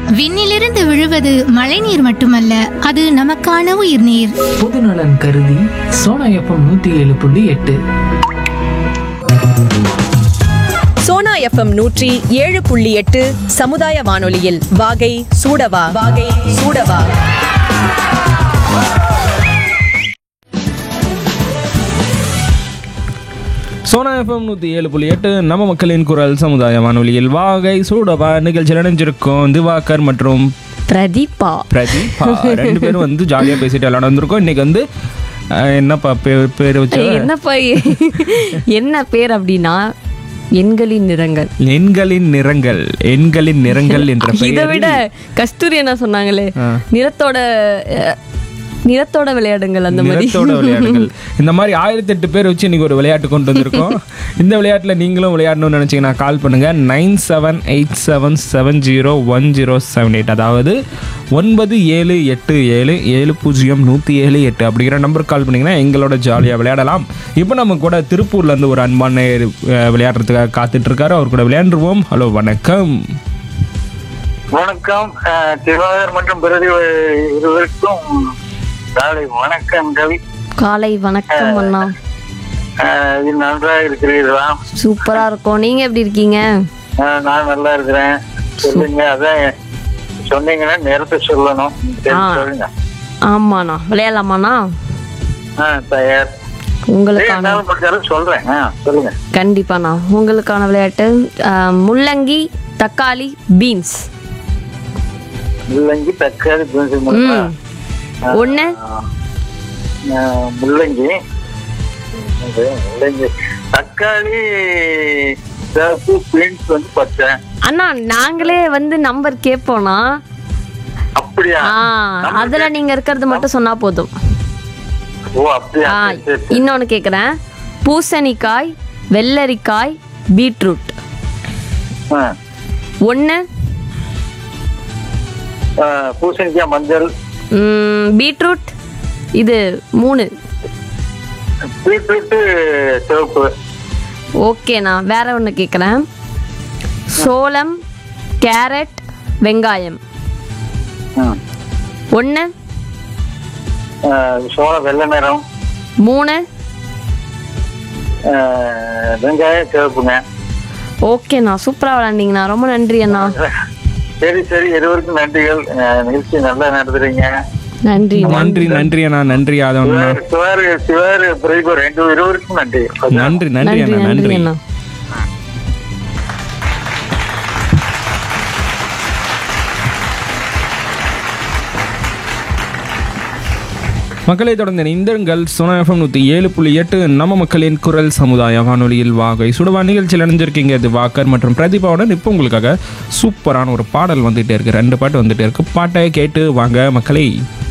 விண்ணிலிருந்து விழுவது மழைநீர் மட்டுமல்ல அது நமக்கான உயிர்நீர் பொதுநலன் கருதி சோனா எஃப்எம் நூத்தி ஏழு புள்ளி எட்டு சோனா எஃப்எம் நூற்றி ஏழு புள்ளி எட்டு சமுதாய வானொலியில் வாகை சூடவா வாகை சூடவா சோனா எஃப்எம் நூற்றி ஏழு புள்ளி எட்டு நம்ம மக்களின் குரல் சமுதாய வானொலியில் வாகை சூடவா நிகழ்ச்சியில் இணைஞ்சிருக்கோம் திவாகர் மற்றும் பிரதீபா பிரதீப் ரெண்டு பேரும் வந்து ஜாலியாக பேசிட்டு விளையாட வந்திருக்கோம் இன்னைக்கு வந்து அஹ், என்னப்பா பேர் பேர் வச்சு என்னப்பா என்ன பேர் அப்படின்னா எண்களின் நிறங்கள் எண்களின் நிறங்கள் எண்களின் நிறங்கள் என்ற இதை விட பெயரில் கஸ்தூரி என்ன சொன்னாங்களே ஆ. நிறத்தோட அஹ், நிறத்தோட விளையாடுங்கள் அந்த மாதிரி நிறத்தோட விளையாடுகள் இந்த மாதிரி ஆயிரத்தி எட்டு பேர் வச்சு இன்னைக்கு ஒரு விளையாட்டு கொண்டு வந்திருக்கோம் இந்த விளையாட்டில் நீங்களும் விளையாடணும்னு நினச்சிங்கன்னா கால் பண்ணுங்க nine seven eight seven seven zero one zero seven eight அதாவது ஒன்பது ஏழு எட்டு ஏழு ஏழு பூஜ்ஜியம் நூற்றி ஏழு எட்டு அப்படிங்கிற நம்பருக்கு கால் பண்ணிங்கன்னா எங்களோட ஜாலியாக விளையாடலாம் இப்போ நம்ம கூட திருப்பூர்லேருந்து ஒரு அன்பான நேயர், அஹ், விளையாடுறதுக்காக காத்துட்டு இருக்காரு அவர் கூட விளையாண்டுருவோம் ஹலோ வணக்கம் வணக்கம் அஹ், திவாகர் மற்றும் பிரதி இருவருக்கும் காலை வணக்கம் கவி காலை வணக்கம் அண்ணா அஹ், இது நன்றாக இருக்கிறீர்களா சூப்பரா இருக்கும் நீங்க எப்படி இருக்கீங்க அஹ், நான் நல்லா இருக்கிறேன் சொல்லுங்க அதான் சொன்னீங்கன்னா நேரத்தை சொல்லணும் சரி, ஆ. சொல்லுங்க ஆமாண்ணா விளையாடலாமாண்ணா ஆ தயார் சரி, உங்களுக்கான என்னால முடிஞ்சாலும் சொல்றேன் ஆ, சொல்லுங்க கண்டிப்பாண்ணா உங்களுக்கான விளையாட்டு அஹ், முள்ளங்கி தக்காளி பீன்ஸ் முள்ளங்கி தக்காளி பீன்ஸ் முள்ளா? ம் ஒன்று அஹ், முள்ளங்கி இது, முள்ளங்கி தக்காளி சிவப்பு பீன்ஸ் வந்து பச்சை அண்ணா நாங்களே வந்து நம்பர் கேட்போம்னா அப்படியா ஆ அதுல நீங்க இருக்கிறது மட்டும் சொன்னா போதும் ஓ அப்படியா ஆ சரி, சரி, சரி. இன்னொன்னு கேக்குறேன் பூசணிக்காய் வெள்ளரிக்காய் பீட்ரூட் ஆ. ஒன்று ஆ, பூசணிக்காய் மஞ்சள் பீட்ரூட் இது மூணு பீட்ரூட்டு சிவப்பு ஓகேண்ணா வேற ஒன்று கேட்குறேன் சோளம் கேரட் வெங்காயம் ம். ஒன்று ஆ, சோளம் வெள்ளை நிறம் மூணு ஆ, வெங்காயம் சிவப்புங்க ஓகேண்ணா சூப்பராக விளாண்டிங்கண்ணா ரொம்ப நன்றி அண்ணா சரி சரி இருவருக்கும் நன்றிகள் ஆ, நிகழ்ச்சி நல்லா நடத்துறீங்க நன்றி நன்றி நன்றி அண்ணா நன்றி யாதவண்ணா சிவாரு சிவாரு சிவாரு பிரதீபு ரெண்டு இருவருக்கும் நன்றி நன்றி நன்றி நன்றி அண்ணா நன்றி நன்றி அண்ணா மக்களை தொடர்ந்து இந்திரங்கள் சுனாஃபம் நூற்றி ஏழு புள்ளி எட்டு நம்ம மக்களின் குரல் சமுதாய வானொலியில் வாகை சுடுவா நிகழ்ச்சியில் இணைஞ்சிருக்கீங்க இது வாக்கர் மற்றும் பிரதிபாவுடன் இப்போ உங்களுக்காக சூப்பரான ஒரு பாடல் வந்துகிட்டே இருக்கு ரெண்டு பாட்டு வந்துட்டே இருக்கு பாட்டை கேட்டு வாங்க மக்களை